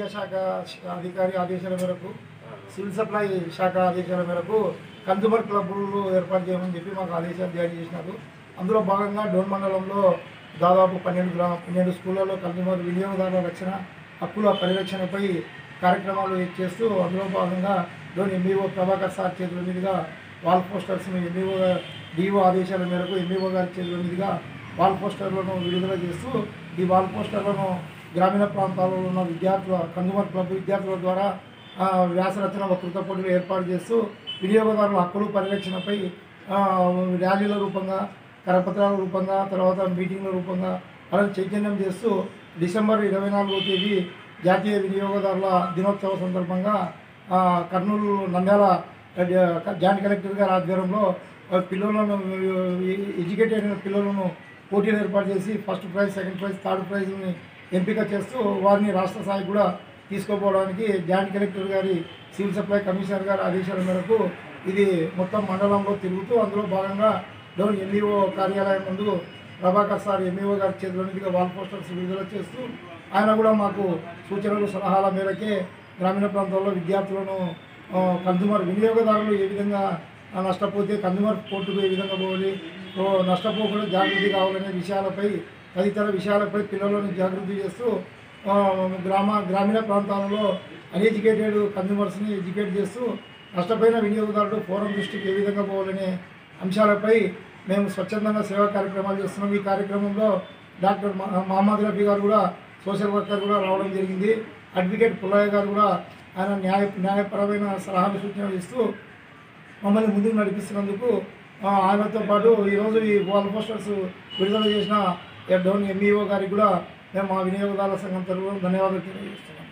శాఖ అధికారి ఆదేశాల మేరకు సివిల్ సప్లై శాఖ ఆదేశాల మేరకు కన్జ్యూమర్ క్లబ్లు ఏర్పాటు చేయమని చెప్పి మాకు ఆదేశాలు జారీ చేసినారు అందులో భాగంగా డోన్ మండలంలో దాదాపు పన్నెండు గ్రామ పన్నెండు స్కూళ్ళలో కన్జ్యూమర్ వినియోగదారుల రక్షణ హక్కుల పరిరక్షణపై కార్యక్రమాలు చేస్తూ అందులో భాగంగా డోన్ ఎంఈఓ ప్రభాకర్ సార్ చేతుల మీదుగా వాల్ పోస్టర్స్ను ఎంఈఓ డిఓ ఆదేశాల మేరకు ఎంఈఓ గారి చేతుల మీదుగా వాల్ పోస్టర్లను విడుదల చేస్తూ ఈ వాల్ పోస్టర్లను గ్రామీణ ప్రాంతాలలో ఉన్న విద్యార్థుల కన్జ్యూమర్ క్లబ్ విద్యార్థుల ద్వారా ఆ, వ్యాసరచన వక్తృత పోటీలు ఏర్పాటు చేస్తూ వినియోగదారుల హక్కులు పరిరక్షణపై ఆ, ర్యాలీల రూపంగా కరపత్రాల రూపంగా తర్వాత మీటింగ్ల రూపంగా వాళ్ళని చైతన్యం చేస్తూ డిసెంబర్ ఇరవై నాలుగో తేదీ జాతీయ వినియోగదారుల దినోత్సవ సందర్భంగా ఆ, కర్నూలు నంద్యాల ఆ, జాయింట్ కలెక్టర్ గారి ఆధ్వర్యంలో ఆ, పిల్లలను ఎడ్యుకేటెడ్ అయిన పిల్లలను పోటీలు ఏర్పాటు చేసి first prize second prize third ప్రైజ్ని ఎంపిక చేస్తూ వారిని రాష్ట్ర స్థాయికి కూడా తీసుకుపోవడానికి జాయింట్ కలెక్టర్ గారి సివిల్ సప్లై కమిషనర్ గారి ఆదేశాల మేరకు ఇది మొత్తం మండలంలో తిరుగుతూ అందులో భాగంగా డౌన్ ఎంఈఓ కార్యాలయం ముందు ప్రభాకర్ సార్ ఎంఈఓ గారి చేతిలో మీదుగా వాల్ పోస్టర్స్ విడుదల చేస్తూ ఆయన కూడా మాకు సూచనలు సలహాల మేరకే గ్రామీణ ప్రాంతాల్లో విద్యార్థులను ఆ, కన్జ్యూమర్ వినియోగదారులు ఏ విధంగా ఆ, నష్టపోతే కన్జ్యూమర్ కోర్టుకు ఏ విధంగా పోవాలి ఓ, నష్టపోకుండా జాగృతి కావాలనే విషయాలపై తదితర విషయాలపై పిల్లలను జాగృతి చేస్తూ ఆ, గ్రామ గ్రామీణ ప్రాంతాలలో అన్ఎడ్యుకేటెడ్ కన్జ్యూమర్స్ని ఎడ్యుకేట్ చేస్తూ నష్టపోయిన వినియోగదారుడు ఫోరం దృష్టికి ఏ విధంగా పోవాలనే అంశాలపై మేము స్వచ్ఛందంగా సేవా కార్యక్రమాలు చేస్తున్నాం ఈ కార్యక్రమంలో డాక్టర్ మహ- మహమ్మద్ రఫీ గారు కూడా సోషల్ వర్కర్ కూడా రావడం జరిగింది అడ్వకేట్ పుల్లయ్య గారు కూడా ఆయన న్యాయ న్యాయపరమైన సలహాలు సూచనలు ఇస్తూ మమ్మల్ని ముందుకు నడిపిస్తున్నందుకు ఆ, ఆయనతో పాటు ఈరోజు ఈ వాల్ పోస్టర్స్ విడుదల చేసిన డౌన్ ఎంఈఓ గారికి కూడా మేము మా వినియోగదారుల సంఘం తరఫున ధన్యవాదాలు తెలియజేస్తున్నాం